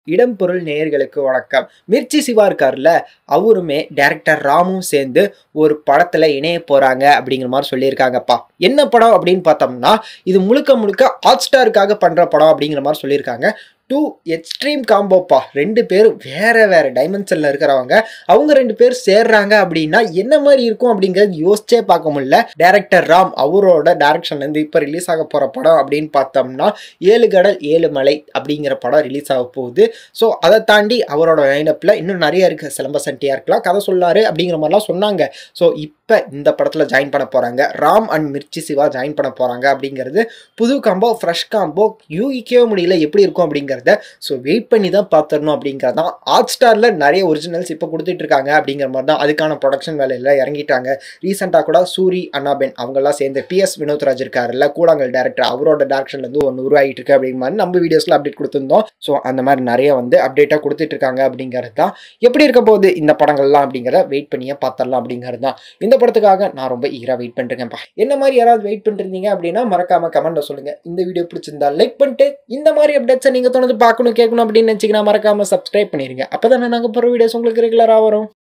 இடம் பொருள் நேயர்களுக்கு வணக்கம் மிர்ச்சி சிவா இருக்கார்ல அவருமே டைரக்டர் ராமும் சேர்ந்து ஒரு படத்துல இணைய போறாங்க அப்படிங்கிற மாதிரி சொல்லியிருக்காங்கப்பா என்ன படம் அப்படின்னு பார்த்தோம்னா இது முழுக்க முழுக்க ஹாட் ஸ்டாருக்காக பண்ற படம் அப்படிங்கிற மாதிரி சொல்லியிருக்காங்க டூ எக்ஸ்ட்ரீம் காம்போப்பா ரெண்டு பேரும் வேற வேற டைமென்ஷன்ல இருக்கிறவங்க அவங்க ரெண்டு பேர் சேர்றாங்க அப்படின்னா என்ன மாதிரி இருக்கும் அப்படிங்கறது யோசிச்சே பார்க்க முடியல டைரக்டர் ராம் அவரோட டைரக்ஷன்ல இருந்து இப்ப ரிலீஸ் ஆக போற படம் அப்படின்னு பார்த்தோம்னா ஏழு கடல் ஏழு மலை அப்படிங்கிற படம் ரிலீஸ் ஆக போகுது ஸோ அதை தாண்டி அவரோட லைனப்பில் இன்னும் நிறைய இருக்குது சிலம்பஸ் டிஆர் இருக்கலாம் கதை சொல்லாரு அப்படிங்கிற மாதிரிலாம் சொன்னாங்க ஸோ இப்போ இந்த படத்தில் ஜாயின் பண்ண போகிறாங்க ராம் அண்ட் மிர்ச்சி சிவா ஜாயின் பண்ண போகிறாங்க அப்படிங்கிறது புது காம்போ ஃப்ரெஷ் காம்போ யூகிக்கவே முடியல எப்படி இருக்கும் அப்படிங்கிறத ஸோ வெயிட் பண்ணி தான் பார்த்துடணும் அப்படிங்கிறது தான் ஹாட் ஸ்டாரில் நிறைய ஒரிஜினல்ஸ் இப்போ கொடுத்துட்டு இருக்காங்க அப்படிங்கிற மாதிரி தான் அதுக்கான ப்ரொடக்ஷன் வேலையில் இறங்கிட்டாங்க ரீசெண்டாக கூட சூரி அண்ணாபென் அவங்கெல்லாம் சேர்ந்து பிஎஸ் வினோத்ராஜ் இருக்காருல்ல கூடாங்கல் டேரக்டர் அவரோட டேரக்ஷன்லேருந்து ஒன்று உருவாகிட்டு இருக்கு அப்படிங்கிற மாதிரி நம்ம வீடியோஸில் அப்டேட் கொடுத்துருந்தோம் ஸோ அந்த மாதிரி நிறைய வந்து அப்டேட்டாக கொடுத்துட்டு இருக்காங்க அப்படிங்கிறது தான் எப்படி இருக்க போகுது இந்த படங்கள்லாம் அப்படிங்கிறத வெயிட் பண்ணியே பார்த்துடலாம் அப்படிங்கிறது தான் இந்த படத்துக்காக நான் ரொம்ப ஈராக வெயிட் பண்ணிருக்கேன்ப்பா என்ன மாதிரி யாராவது வெயிட் பண்ணிருந்தீங்க அப்படின்னா மறக்காம கமெண்ட்ல சொல்லுங்க இந்த வீடியோ பிடிச்சிருந்தா லைக் பண்ணிட்டு இந்த மாதிரி அப்டேட்ஸை நீங்கள் தொடர்ந்து பார்க்கணும் கேட்கணும் அப்படின்னு நினச்சிங்கன்னா மறக்காம சப்ஸ்கிரைப் பண்ணிருங்க அப்போ தானே நாங்கள் போகிற வீடியோஸ் உங்களுக்கு ரெகுலராக வரும்